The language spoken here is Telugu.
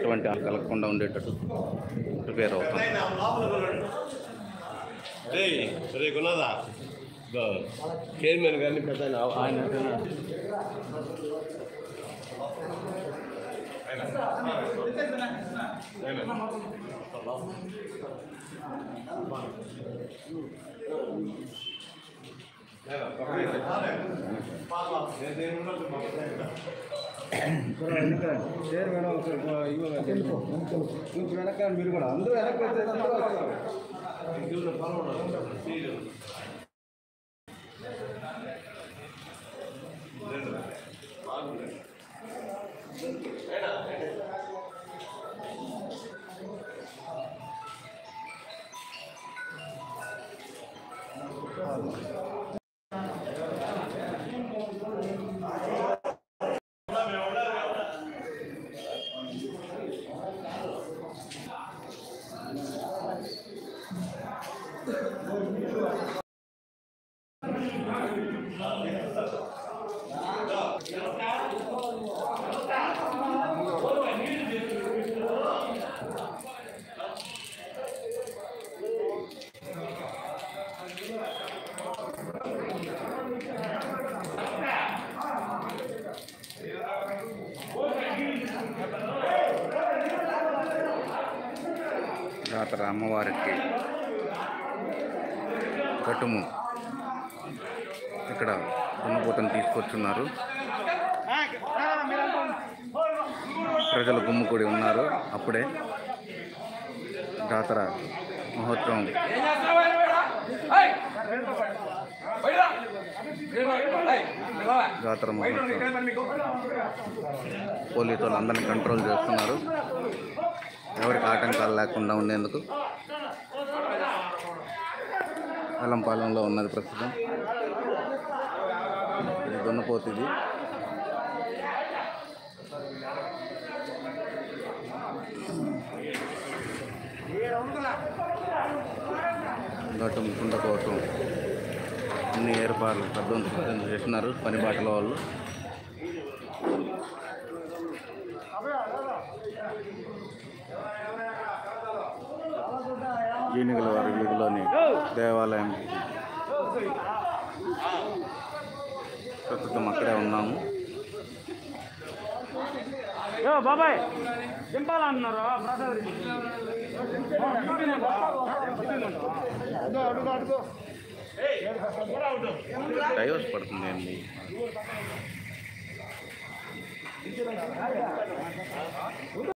ఎటువంటి కలగకుండా ఉండేటట్టు ప్రిపేర్ అవుతాం రే రే గున్నదా చైర్మన్ గారిని పెద్ద ఆయన మీరు కూడా అందరూ వెనక్కి జాతర అమ్మవారికి కట్టుము ఇక్కడ దున్నపోతను తీసుకొచ్చున్నారు ప్రజలు గుమ్ముకూడి ఉన్నారు అప్పుడే జాతర మహోత్సవం జాతర మహోత్సవం పోలీసులు అందరినీ కంట్రోల్ చేస్తున్నారు ఎవరికి ఆటంకాలు లేకుండా ఉండేందుకు అలంపాలెంలో ఉన్నది ప్రస్తుతం ఇది దున్నపోతుంది గట్టం కుండ కోసం అన్ని ఏర్పాట్లు పెద్ద పెద్ద చేస్తున్నారు పని బాటల వాళ్ళు జీనిగల వారి వీధిలోని దేవాలయం ప్రస్తుతం అక్కడే ఉన్నాము బాబాయ్ దింపాలన్నారు ప్రసాద్ డైవర్స్ పడుతుంది అండి